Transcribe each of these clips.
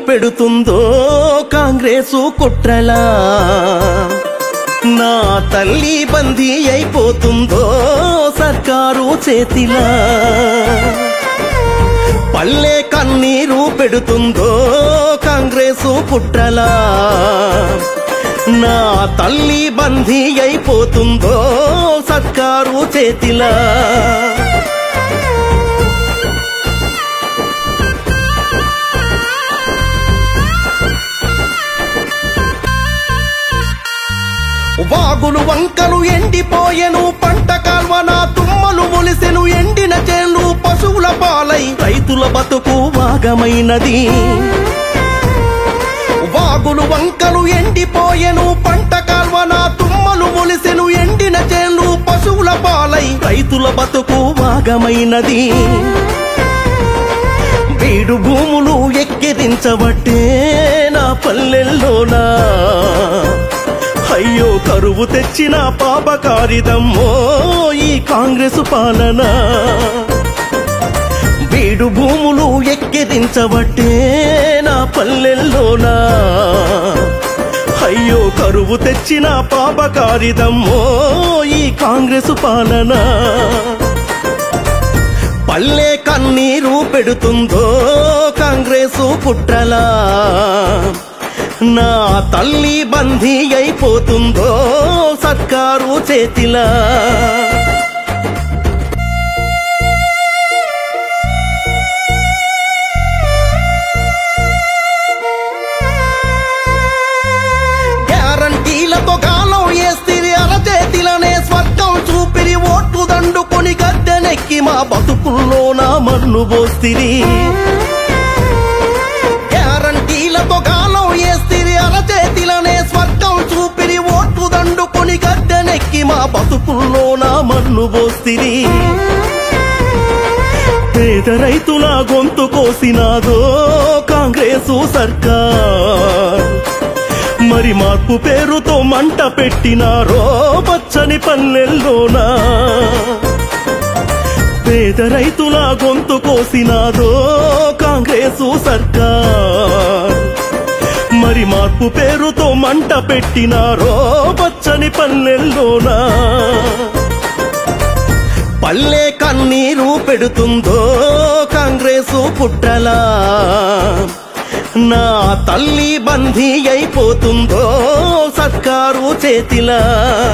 పెడుతుందో కాంగ్రెసు కుట్రలా నా తల్లి బందీ అయిపోతుందో సర్కారు చేతిలా పల్లె కన్నీరు పెడుతుందో కాంగ్రెసు కుట్రలా నా తల్లి బందీ అయిపోతుందో సర్కారు చేతిలా వాగులు వంకలు ఎండిపోయెను పంట కాల్వన తుమ్మలు మొలిసెను ఎండిన చేలు పశువుల పాలై రైతుల బతుకు వాగమైనది వాగులు వంకలు ఎండిపోయెను పంట కాల్వన తుమ్మలు మొలిసెను ఎండిన చేలు పశువుల పాలై రైతుల బతుకు వాగమైనది బీడు భూములు ఎక్కిరించబట్టే నా పల్లెల్లోనా అయ్యో కరువు తెచ్చిన పాపకారిదమ్మో ఈ కాంగ్రెస్ పాలన బీడు భూములు ఎక్కిరించబట్టే నా పల్లెల్లోనా అయ్యో కరువు తెచ్చిన పాపకారిదమ్మో ఈ కాంగ్రెస్ పాలన పల్లె కన్నీరు పెడుతుందో కాంగ్రెసు కుట్రలా నా తల్లి బందీ అయిపోతుందో సర్కారు చేతిలా గ్యారంటీలతో గాలం వేస్తిరి అరచేతిలనే స్వర్గం చూపిరి ఓట్లు దండుకొని గద్దెనెక్కి మా బతుకుల్లో నా మన్ను పోస్తిరి గ్యారంటీలతో గాలం వేస్తిరి అరచేతిలనే స్వర్గం చూపిరి ఓట్లు దండుకొని గద్దెనెక్కి మా బతుకుల్లో నా మన్ను పోస్తిరి పేద రైతుల గొంతు కోసినాదో కాంగ్రెసు సర్కార్ మరి మార్పు పేరుతో మంట పెట్టినారో పచ్చని పల్లెల్లోనా పేద రైతుల గొంతు కోసినాదో కాంగ్రెసు సర్కార్ మరి మార్పు పేరుతో మంట పెట్టినారో పచ్చని పల్లెల్లోనా పల్లె కన్నీరు పెడుతుందో కాంగ్రెసు కుట్రలా నా తల్లి బందీ అయిపోతుందో సర్కారు చేతిలా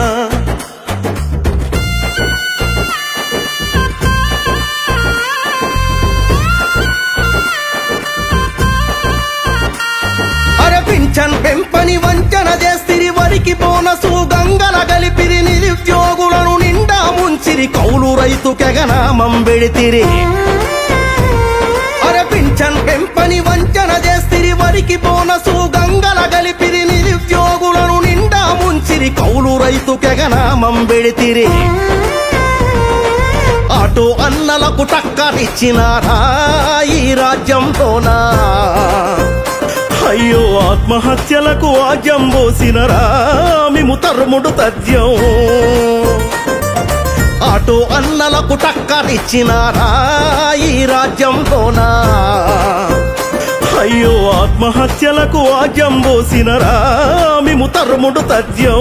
అరే పింఛన్ పెంపని వంచన చేస్తిరి వరికి బోనసు గంగల గలిపిరి నిరుద్యోగులను నిండా ముంచిరి కౌలు రైతు కెగనామం పెడితిరి అరే పింఛన్ పెంపని వంచన చేస్తిరి వరికి బోనసు గంగల గలిపిరి నిరుద్యోగులను నిండా ముంచిరి కౌలు రైతు కెగనామం పెడితిరి ఆటో అన్నలకు టక్కరిచ్చినారా ఈ రాజ్యంతోనా అయ్యో ఆత్మహత్యలకు ఆజ్యం పోసినరా మేము తరుముడు తథ్యం ఆటో అన్నలకు టక్కరిచ్చినారా ఈ రాజ్యంతోనా అయ్యో ఆత్మహత్యలకు ఆజ్యం పోసినరా మేము తరుముడు తథ్యం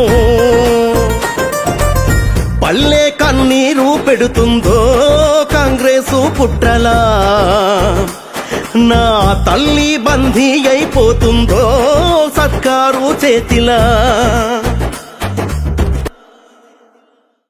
పల్లె కన్నీరు పెడుతుందో కాంగ్రెసు కుట్రలా నా తల్లి బందీ అయిపోతుందో సర్కారు చేతిలా